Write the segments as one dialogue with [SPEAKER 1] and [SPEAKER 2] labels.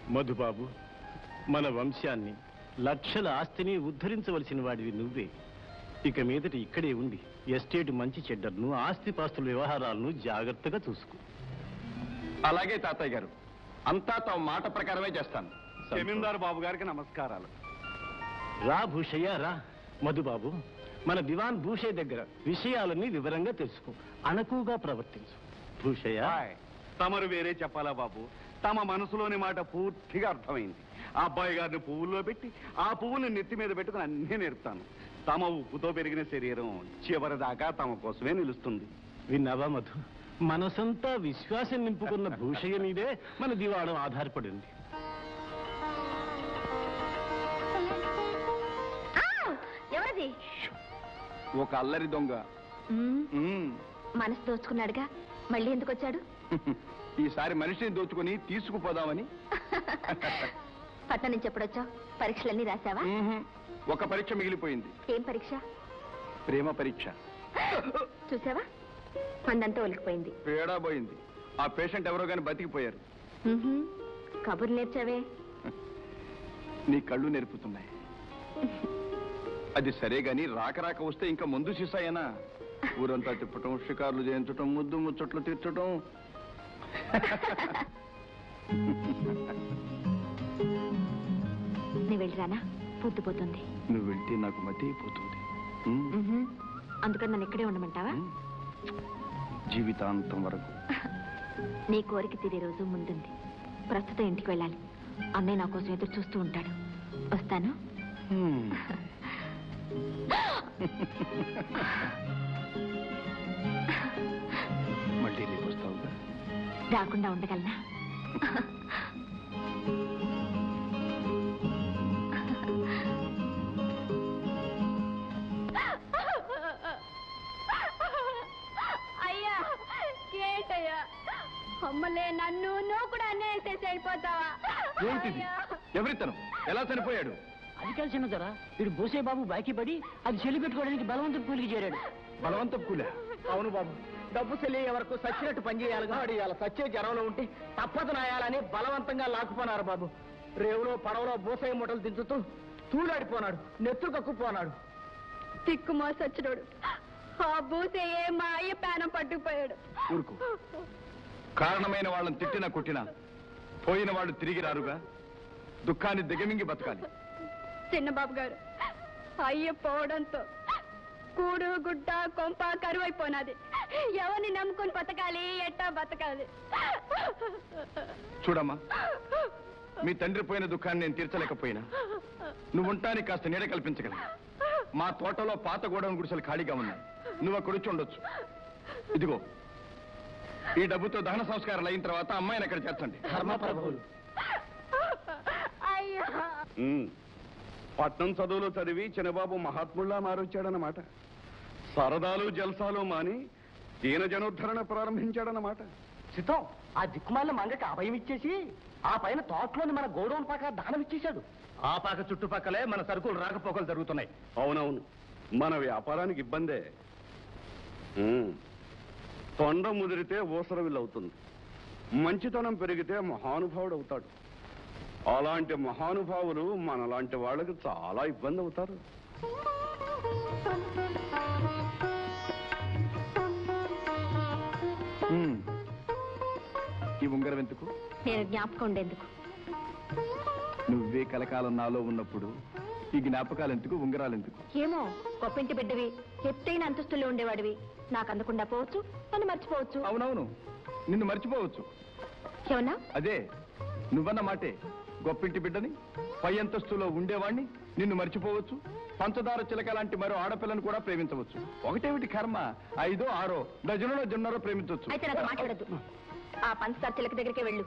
[SPEAKER 1] మధుబాబు మన వంశాన్ని లక్షల ఆస్తిని ఉద్ధరించవలసిన వాడివి నువ్వే ఇక మీదట ఇక్కడే ఉండి ఎస్టేట్ మంచి చెడ్డర్ను ఆస్తిపాస్తుల వ్యవహారాలను జాగ్రత్తగా చూసుకో
[SPEAKER 2] అలాగే తాతయ్య గారు అంతా తమ మాట ప్రకారమే చేస్తాను
[SPEAKER 3] జమీందారు బాబు గారికి నమస్కారాలు
[SPEAKER 1] రా భూషయ్య రా మధుబాబు మన దివాన్ భూషయ్య దగ్గర విషయాలన్నీ వివరంగా తెలుసుకో అనకుగా ప్రవర్తించు భూషయ్య
[SPEAKER 3] హాయ్. తమరు వేరే చెప్పాలా బాబు తమ మనసులోని మాట పూర్తిగా అర్థమైంది ఆ అబ్బాయి గారిని పువ్వుల్లో పెట్టి ఆ పువ్వుని నెత్తి మీద పెట్టుకుని అన్నీ నేర్పుతాను తమ ఉప్పుతో పెరిగిన శరీరం చివరిదాకా తమ కోసమే నిలుస్తుంది
[SPEAKER 1] విన్నావా మధు మనసంతా విశ్వాసం నింపుకున్న భూషయ్య మీదే మన దివాణం ఆధారపడింది
[SPEAKER 4] ఎవరది
[SPEAKER 2] ఒక అల్లరి దొంగ మ్మ్.
[SPEAKER 4] మనసు దోచుకున్నాడుగా మళ్ళీ ఎందుకు వచ్చాడు
[SPEAKER 2] ఈసారి మనిషిని దోచుకొని తీసుకుపోదామని
[SPEAKER 4] పట్నం నుంచి ఎప్పుడొచ్చావు పరీక్షలన్నీ రాసావా
[SPEAKER 2] మ్మ్. ఒక పరీక్ష మిగిలిపోయింది
[SPEAKER 4] ఏం పరీక్ష
[SPEAKER 2] ప్రేమ పరీక్ష
[SPEAKER 4] చూసావా మందంతా ఒలికిపోయింది
[SPEAKER 2] పేడా పోయింది ఆ పేషెంట్ ఎవరో కానీ బతికిపోయారు
[SPEAKER 4] ఉహుం. కబుర్లు నేర్చావే
[SPEAKER 2] నీ కళ్ళు నేర్పుతున్నాయి అది సరే గాని రాక రాక వస్తే ఇంకా ముందు సీసాయేనా ఊరంతా తిప్పటం షికార్లు చేయించటం ముద్దు ముచ్చట్లు తీర్చటం
[SPEAKER 4] నీ వెళ్ళిరానా పొద్దుపోతుంది
[SPEAKER 2] నువ్వు వెళ్తే నాకు మతి అయిపోతుంది ఉమ్,
[SPEAKER 4] ఉహుం. అందుకని నన్ను ఇక్కడే ఉండమంటావా
[SPEAKER 2] ఉమ్. జీవితాంతం వరకు
[SPEAKER 4] నీ కోరిక తీరే రోజు ముందుంది ప్రస్తుతం ఇంటికి వెళ్ళాలి అన్నయ్య నా కోసం ఎదురు చూస్తూ ఉంటాడు వస్తాను
[SPEAKER 2] ఉమ్. మళ్ళీ రేపు వస్తావుగా
[SPEAKER 4] రాకుండా ఉండగలనా
[SPEAKER 5] అయ్యా ఏంటయ్యా అమ్మలే నన్ను నువ్వు కూడా అన్యాయం చేసి వెళ్ళిపోతావా
[SPEAKER 2] ఏంటిది ఎవరితను ఎలా చనిపోయాడు
[SPEAKER 6] అది కలిసిన ధర వీడు బోసే బాబు బాకీ పడి అది చెల్లి పెట్టుకోవడానికి బలవంతం కూలికి చేరాడు
[SPEAKER 2] బలవంతం కూలా
[SPEAKER 6] అవును బాబు డబ్బు చెల్లి వరకు సచ్చినట్టు పనిచేయాలిగా వాడు ఇలా సచ్చే జ్వరంలో ఉంటే తప్పదు నాయాలని బలవంతంగా లాక్కుపోనారు బాబు రేవులో పడవలో బోసయ్య మూటలు దించుతూ తూలాడిపోనాడు నెత్తురు కక్కుపోనాడు
[SPEAKER 5] తిక్కుమో సచ్చినోడు ఆ బూసయ్యే మా అయ్య ప్రాణం పట్టుకుపోయాడు
[SPEAKER 2] ఊరుకో కారణమైన వాళ్ళని తిట్టినా కొట్టినా పోయిన వాళ్ళు తిరిగి రారుగా దుఃఖాన్ని దిగమింగి బతకాలి
[SPEAKER 5] చిన్నబాబు గారు అయ్య పోవడంతో కూడు గుడ్డ కొంప కరువైపోనాది ఎవరిని నమ్ముకొని బతకాలి ఎట్టా బతకాలి
[SPEAKER 2] చూడమ్మా మీ తండ్రి పోయిన దుఃఖాన్ని నేను తీర్చలేకపోయినా నువ్వు ఉంటానికి కాస్త నీడ కల్పించగలను మా తోటలో పాత గోడౌన్ గుడిసెలు ఖాళీగా ఉన్నాయి నువ్వు అక్కడ వచ్చి ఉండొచ్చు ఇదిగో ఈ డబ్బుతో దహన సంస్కారాలు అయిన తర్వాత అమ్మాయిని అక్కడ చేర్చండి
[SPEAKER 6] ధర్మప్రభువులు
[SPEAKER 5] అయ్యా
[SPEAKER 3] ఉమ్. పట్నం చదువులు చదివి చిన్నబాబు మహాత్ముల్లా మారొచ్చాడనమాట సరదాలు జల్సాలు మాని దీన జనోద్ధరణ ప్రారంభించాడనమాట
[SPEAKER 6] సితం ఆ దిక్కుమాల మంగకి అభయం ఇచ్చేసి ఆ పైన తోటలోని మన గోడౌన్ పాక దానం ఇచ్చేశాడు
[SPEAKER 1] ఆ పాక చుట్టుపక్కలే మన సరుకులు రాకపోకలు జరుగుతున్నాయి
[SPEAKER 3] అవునవును మన వ్యాపారానికి ఇబ్బందే ఉమ్. తొండ ముదిరితే ఊసరవిల్లవుతుంది మంచితనం పెరిగితే మహానుభావుడు అవుతాడు అలాంటి మహానుభావులు మనలాంటి వాళ్ళకి చాలా ఇబ్బంది అవుతారు
[SPEAKER 2] ఉమ్. ఈ ఉంగరం ఎందుకు
[SPEAKER 4] నేను జ్ఞాపకం ఉండేందుకు
[SPEAKER 2] నువ్వే కలకాలం నాలో ఉన్నప్పుడు ఈ జ్ఞాపకాలు ఎందుకు ఉంగరాలు ఎందుకు
[SPEAKER 4] ఏమో గొప్పింటి బిడ్డవి ఎత్తైన అంతస్తుల్లో ఉండేవాడివి నాకు అందకుండా పోవచ్చు నన్ను మర్చిపోవచ్చు
[SPEAKER 2] అవునవును నిన్ను మర్చిపోవచ్చు
[SPEAKER 4] ఏమన్నా
[SPEAKER 2] అదే నువ్వన్న మాటే గొప్పింటి బిడ్డని పై అంతస్తులో ఉండేవాణ్ణి నిన్ను మర్చిపోవచ్చు పంచదార చిలక లాంటి మరో ఆడపిల్లను కూడా ప్రేమించవచ్చు ఒకటేమిటి కర్మ ఐదో ఆరో డజనులో జున్నరో ప్రేమించవచ్చు
[SPEAKER 4] అయితే నాతో మాట్లాడద్దు ఆ పంచదార చిలక దగ్గరికే వెళ్ళు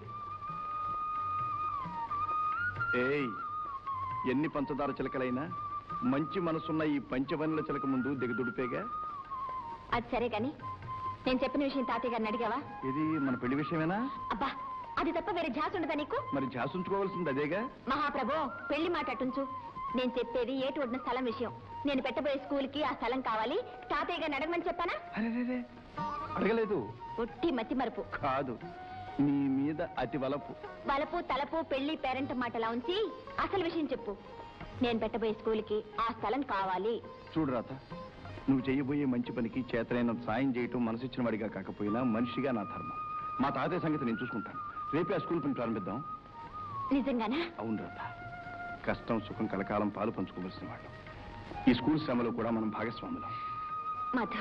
[SPEAKER 2] ఏయ్ ఎన్ని పంచదార చిలకలైనా మంచి మనసున్న ఈ పంచవనుల చిలక ముందు దిగదుడిపేగా
[SPEAKER 4] అది సరే గాని నేను చెప్పిన విషయం తాతయ్య గారిని అడిగావా
[SPEAKER 2] ఇది మన పెళ్లి విషయమేనా
[SPEAKER 4] అబ్బా అది తప్ప వేరే ఝాస్ ఉండదా నీకు
[SPEAKER 2] మరి జాసుంచుకోవాల్సింది అదేగా
[SPEAKER 4] మహాప్రభు పెళ్లి మాట అటుంచు నేను చెప్పేది ఏటి ఒడిన స్థలం విషయం నేను పెట్టబోయే స్కూల్ కి ఆ స్థలం కావాలి తాతయ్య గారిని అడగమని చెప్పానా
[SPEAKER 2] అరే అడగలేదు
[SPEAKER 4] ఒట్టి మతి మరుపు
[SPEAKER 2] కాదు నీ మీద అతి వలపు
[SPEAKER 4] బలపు తలపు పెళ్లి పేరెంట్ మాటలా ఉంచి అసలు విషయం చెప్పు నేను పెట్టబోయే స్కూల్కి ఆ స్థలం కావాలి
[SPEAKER 2] చూడు రాత నువ్వు చేయబోయే మంచి పనికి చేతనైనంత సాయం చేయటం మనసిచ్చిన వాడిగా కాకపోయినా మనిషిగా నా ధర్మం మా తాతయ్య సంగతి నేను చూసుకుంటాను రేపే ఆ స్కూల్ పని ప్రారంభిద్దాం
[SPEAKER 4] నిజంగానా
[SPEAKER 2] అవును రాత కష్టం సుఖం కలకాలం పాలు పంచుకోవలసిన వాళ్ళు ఈ స్కూల్ శ్రమలో కూడా మనం భాగస్వాములం
[SPEAKER 4] మధు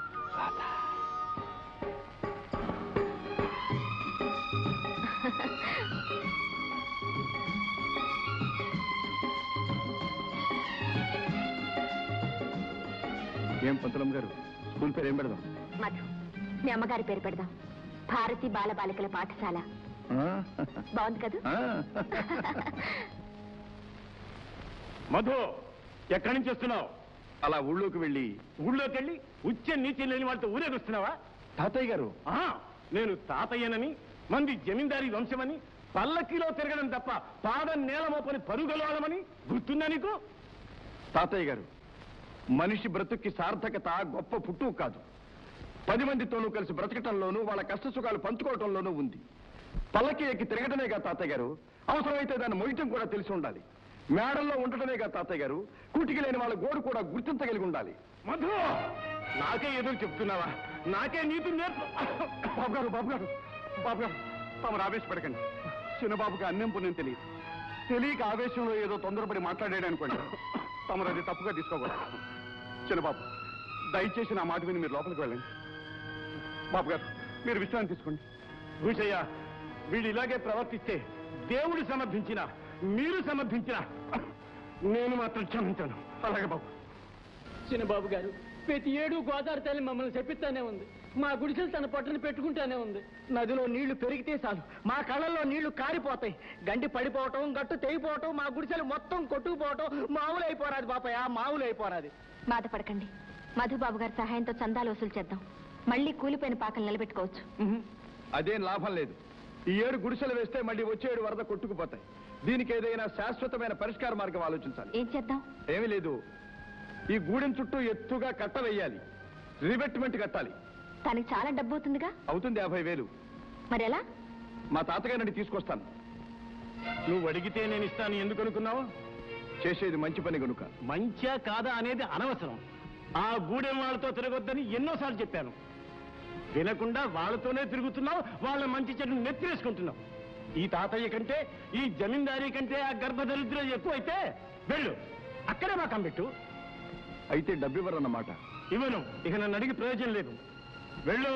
[SPEAKER 2] ఏం పంతులం గారు స్కూల్ పేరు ఏం పెడదాం
[SPEAKER 4] మధు మీ అమ్మగారి పేరు పెడదాం భారతి బాల బాలికల పాఠశాల
[SPEAKER 2] ఆ?
[SPEAKER 4] బాగుంది కదా
[SPEAKER 2] ఆ?
[SPEAKER 1] మధు ఎక్కడి నుంచి వస్తున్నావు
[SPEAKER 2] అలా ఊళ్ళోకి వెళ్ళి
[SPEAKER 1] ఊళ్ళోకి వెళ్ళి ఉచ్చ నీతి లేని వాళ్ళతో ఊరేగొస్తున్నావా
[SPEAKER 2] తాతయ్య గారు
[SPEAKER 1] ఆహా, నేను తాతయ్యనని మంది జమీందారీ వంశమని పల్లకిలో తిరగడం తప్ప పాదం నేల మోపని పరుగలవాడమని గుర్తుందా నీకు
[SPEAKER 2] తాతయ్య గారు మనిషి బ్రతుక్కి సార్థకత గొప్ప పుట్టు కాదు పది మందితోనూ కలిసి బ్రతకటంలోనూ వాళ్ళ కష్ట సుఖాలు పంచుకోవటంలోనూ ఉంది పల్లకి ఎక్కి తిరగటమేగా తాతయ్య గారు అవసరమైతే దాన్ని మొయ్యటం కూడా తెలిసి ఉండాలి మేడల్లో ఉండటమేగా తాతయ్య గారు కూటికి లేని వాళ్ళ గోడు కూడా గుర్తించగలిగి ఉండాలి
[SPEAKER 1] మధు నాకే ఎదురు చెప్తున్నావా నాకే నీతి నేర్పు
[SPEAKER 3] బాబు గారు బాబు గారు బాబు గారు తమరు ఆవేశపడకండి చిన్నబాబుకి అన్నం పుణ్యం తెలియదు తెలియక ఆవేశంలో ఏదో తొందరపడి మాట్లాడాడు అనుకోండి తమరు అది తప్పుగా తీసుకోకూడదు చిన్నబాబు దయచేసి నా మాట విని మీరు లోపలికి వెళ్ళండి బాబు గారు మీరు విశ్రాంతి తీసుకోండి
[SPEAKER 1] భూషయ్య వీడు ఇలాగే ప్రవర్తిస్తే దేవుడు సమర్థించిన మీరు సమర్థించిన నేను మాత్రం క్షమించాను
[SPEAKER 3] అలాగే బాబు
[SPEAKER 6] చిన్నబాబు గారు ప్రతి ఏడు గోదావరి తల్లి మమ్మల్ని చెప్పిస్తానే ఉంది మా గుడిసెలు తన పొట్టను పెట్టుకుంటానే ఉంది నదిలో నీళ్లు పెరిగితే చాలు మా కళ్ళల్లో నీళ్లు కారిపోతాయి గండి పడిపోవటం గట్టు తెగిపోవటం మా గుడిసెలు మొత్తం కొట్టుకుపోవటం మామూలు అయిపోరాది బాపయ్య మామూలు అయిపోరాది
[SPEAKER 4] బాధపడకండి మధుబాబు గారి సహాయంతో చందాలు వసూలు చేద్దాం మళ్ళీ కూలిపోయిన పాకలు నిలబెట్టుకోవచ్చు
[SPEAKER 2] అదేం లాభం లేదు ఈ ఏడు గుడిసెలు వేస్తే మళ్ళీ వచ్చే ఏడు వరద కొట్టుకుపోతాయి దీనికి ఏదైనా శాశ్వతమైన పరిష్కార మార్గం ఆలోచించాలి
[SPEAKER 4] ఏం చేద్దాం
[SPEAKER 2] ఏమీ లేదు ఈ గూడెం చుట్టూ ఎత్తుగా కట్ట వేయాలి రివెట్మెంట్ కట్టాలి
[SPEAKER 4] తనకి చాలా డబ్బు అవుతుందిగా
[SPEAKER 2] అవుతుంది యాభై వేలు
[SPEAKER 4] మరి ఎలా
[SPEAKER 2] మా తాతగారిని తీసుకొస్తాను
[SPEAKER 1] నువ్వు అడిగితే నేను ఇస్తాను ఎందుకు అనుకున్నావు
[SPEAKER 2] చేసేది మంచి పని గనుక
[SPEAKER 1] మంచా కాదా అనేది అనవసరం ఆ గూడెం వాళ్ళతో తిరగొద్దని ఎన్నోసార్లు చెప్పాను వినకుండా వాళ్ళతోనే తిరుగుతున్నావు వాళ్ళ మంచి చెడు నెత్తివేసుకుంటున్నావు ఈ తాతయ్య కంటే ఈ జమీందారీ కంటే ఆ గర్భదరిద్రం ఎక్కువైతే వెళ్ళు అక్కడే మా కంపెట్టు
[SPEAKER 2] అయితే డబ్బివ్వరన్నమాట
[SPEAKER 1] ఇవ్వను ఇక నన్ను అడిగి ప్రయోజనం లేదు వెళ్ళు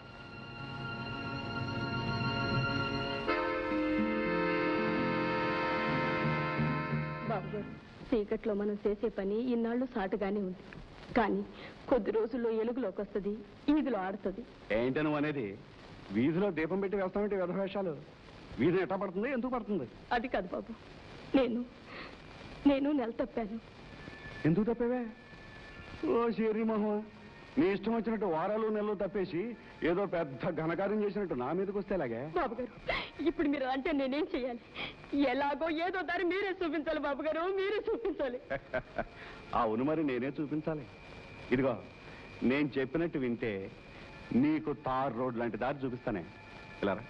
[SPEAKER 5] బాబు గారు చీకట్లో మనం చేసే పని ఇన్నాళ్ళు సాటుగానే ఉంది కానీ కొద్ది రోజుల్లో ఎలుగులోకి వస్తుంది ఈదులో ఆడుతుంది
[SPEAKER 3] ఏంటి నువ్వు అనేది వీధిలో దీపం పెట్టి వేస్తామంటే వ్యధవేషాలు వీధి ఎట్లా పడుతుంది ఎందుకు పడుతుంది
[SPEAKER 5] అది కాదు బాబు నేను నేను నెల తప్పాను
[SPEAKER 3] ఎందుకు తప్పేవే ఓ శరీ మహా నీ ఇష్టం వచ్చినట్టు వారాలు నెలలు తప్పేసి ఏదో పెద్ద ఘనకార్యం చేసినట్టు నా మీదకి వస్తే అలాగే
[SPEAKER 5] బాబు గారు ఇప్పుడు మీరు అంటే నేనేం చేయాలి ఎలాగో ఏదో దారి మీరే చూపించాలి బాబు గారు మీరే చూపించాలి
[SPEAKER 3] అవును మరి నేనే చూపించాలి ఇదిగో నేను చెప్పినట్టు వింటే నీకు తార్ రోడ్ లాంటి దారి చూపిస్తానే ఇలా రా.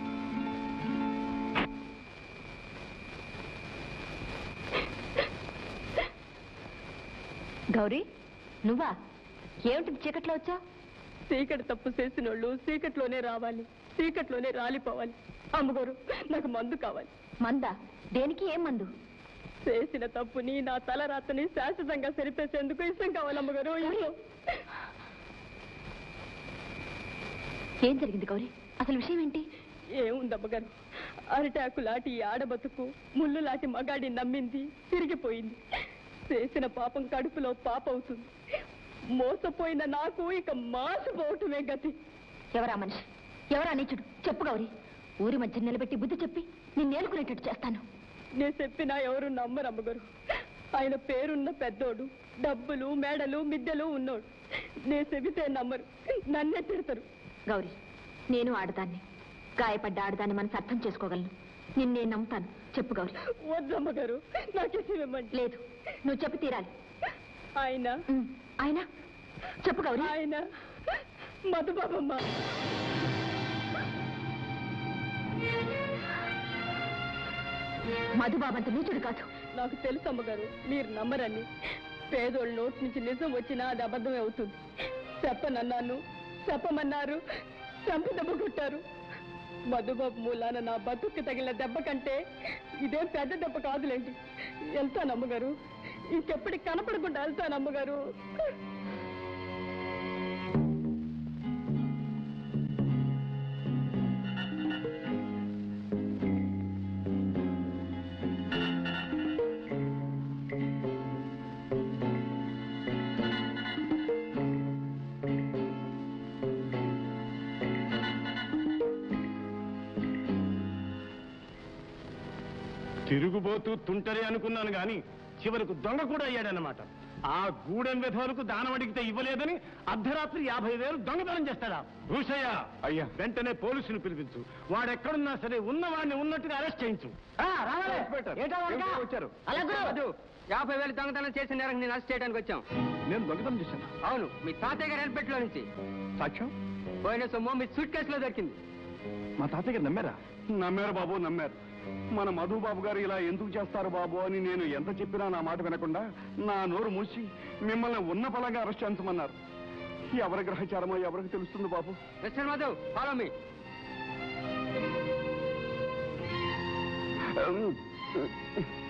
[SPEAKER 4] గౌరీ నువ్వా ఏమిటి చీకట్లో వచ్చావు
[SPEAKER 5] చీకటి తప్పు చేసిన వాళ్ళు చీకట్లోనే రావాలి చీకట్లోనే రాలిపోవాలి అమ్మగారు నాకు మందు కావాలి
[SPEAKER 4] మందా దేనికి ఏం మందు
[SPEAKER 5] చేసిన తప్పుని నా తల రాతని శాశ్వతంగా సరిపేసేందుకు ఇష్టం కావాలి అమ్మగారు ఇష్టం
[SPEAKER 4] ఏం జరిగింది గౌరీ అసలు విషయం ఏంటి
[SPEAKER 5] ఏముంది అమ్మగారు అరిటాకు లాంటి ఈ ఆడబతుకు ముళ్ళు లాంటి మగాడి నమ్మింది తిరిగిపోయింది చేసిన పాపం కడుపులో పాప అవుతుంది మోసపోయిన నాకు ఇక మాసిపోవటమే గతి
[SPEAKER 4] ఎవరా మనిషి ఎవరా నీచుడు చెప్పు గౌరీ ఊరి మధ్య నిలబెట్టి బుద్ధి చెప్పి నేను నేలుకునేటట్టు చేస్తాను
[SPEAKER 5] నేను చెప్పినా ఎవరు నమ్మరు అమ్మగారు ఆయన పేరున్న పెద్దోడు డబ్బులు మేడలు మిద్దెలు ఉన్నోడు నేను చెబితే నమ్మరు నన్నే తిడతారు
[SPEAKER 4] గౌరీ నేను ఆడదాన్ని గాయపడ్డ ఆడదాన్ని మనసు అర్థం చేసుకోగలను నిన్నే నమ్ముతాను చెప్పు గౌరీ
[SPEAKER 5] వద్దమ్మగారు నాకేసి ఇవ్వమండి
[SPEAKER 4] లేదు నువ్వు చెప్పి తీరాలి
[SPEAKER 5] ఆయన
[SPEAKER 4] ఉమ్, ఆయన చెప్పు గౌరీ
[SPEAKER 5] ఆయన మధుబాబమ్మ
[SPEAKER 4] మధుబాబు అంత నీచుడు కాదు
[SPEAKER 5] నాకు తెలుసు అమ్మగారు మీరు నమ్మరని పేదోళ్ళ నోటి నుంచి నిజం వచ్చినా అది అబద్ధమే అవుతుంది చెప్పనన్నాను చెప్పమన్నారు చంపి దెబ్బ కొట్టారు మధుబాబు మూలాన నా బతుక్కి తగిలిన దెబ్బ కంటే ఇదేం పెద్ద దెబ్బ కాదులేండి వెళ్తాను అమ్మగారు ఇంకెప్పటికి కనపడకుండా వెళ్తాను అమ్మగారు
[SPEAKER 1] తిరుగుబోతూ తుంటరి అనుకున్నాను గాని చివరకు దొంగ కూడా అయ్యాడనమాట ఆ గూడెం విధవలకు దానం అడిగితే ఇవ్వలేదని అర్ధరాత్రి యాభై వేలు దొంగతనం చేస్తాడా భూషయ్య
[SPEAKER 2] అయ్యా.
[SPEAKER 1] వెంటనే పోలీసులు పిలిపించు వాడెక్కడున్నా సరే ఉన్నవాడిని ఉన్నట్టుగా అరెస్ట్ చేయించు
[SPEAKER 2] ఏమిటి వచ్చారు
[SPEAKER 6] యాభై వేలు దొంగతనం చేసిన నేరం నేను అరెస్ట్ చేయడానికి వచ్చాం
[SPEAKER 2] నేను దొంగతనం చేశాను
[SPEAKER 6] అవును మీ తాతయ్య గారి హెల్పెట్లో నుంచి
[SPEAKER 2] సాక్ష్యం
[SPEAKER 6] పోయిన సొమ్ము మీ సూట్ కేసులో దొరికింది
[SPEAKER 2] మా తాతయ్య గారు నమ్మారా
[SPEAKER 3] నమ్మారు బాబు నమ్మారు మన మధుబాబు గారు ఇలా ఎందుకు చేస్తారు బాబు అని నేను ఎంత చెప్పినా నా మాట వినకుండా నా నోరు మూసి మిమ్మల్ని ఉన్న పలంగా అరెస్ట్ చేయించమన్నారు ఎవరి గ్రహచారమో ఎవరికి తెలుస్తుంది బాబు
[SPEAKER 6] మిస్టర్ మధు ఫాలో మీ
[SPEAKER 3] ఉమ్,